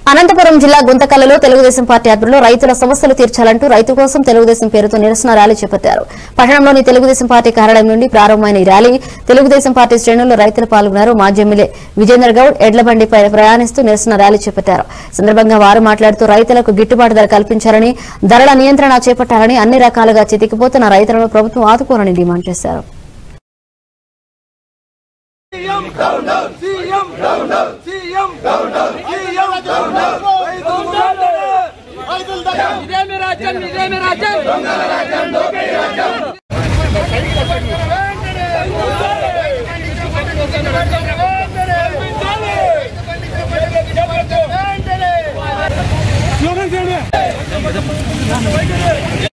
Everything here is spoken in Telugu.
అనంతపురం జిల్లా గుంతకల్లలో తెలుగుదేశం పార్టీ ఆధ్వర్యంలో రైతుల సమస్యలు తీర్చాలంటూ రైతు కోసం తెలుగుదేశం పేరుతో నిరసన ర్యాలీ చేపట్టారు పట్టణంలోని తెలుగుదేశం పార్టీ కార్యాలయం నుండి ప్రారంభమైన ఈ ర్యాలీ తెలుగుదేశం పార్టీ శ్రేణుల్లో రైతులు పాల్గొన్నారు మాజీ ఎమ్మెల్యే విజేందర్ గౌడ్ ఎడ్లబండిపై ప్రయాణిస్తూ నిరసన ర్యాలీ చేపట్టారు సందర్భంగా వారు మాట్లాడుతూ రైతులకు గిట్టుబాటు ధర కల్పించాలని ధరల నియంత్రణ చేపట్టాలని అన్ని రకాలుగా చితికిపోతున్న రైతులను ప్రభుత్వం ఆదుకోవాలని డిమాండ్ చేశారు CM down down CM down down CM down down CM down down రైతులు ముందుండే. రైతుల దగ్గర ఇదేమి రాజ్యం ఇదేమి రాజ్యం వెంటనే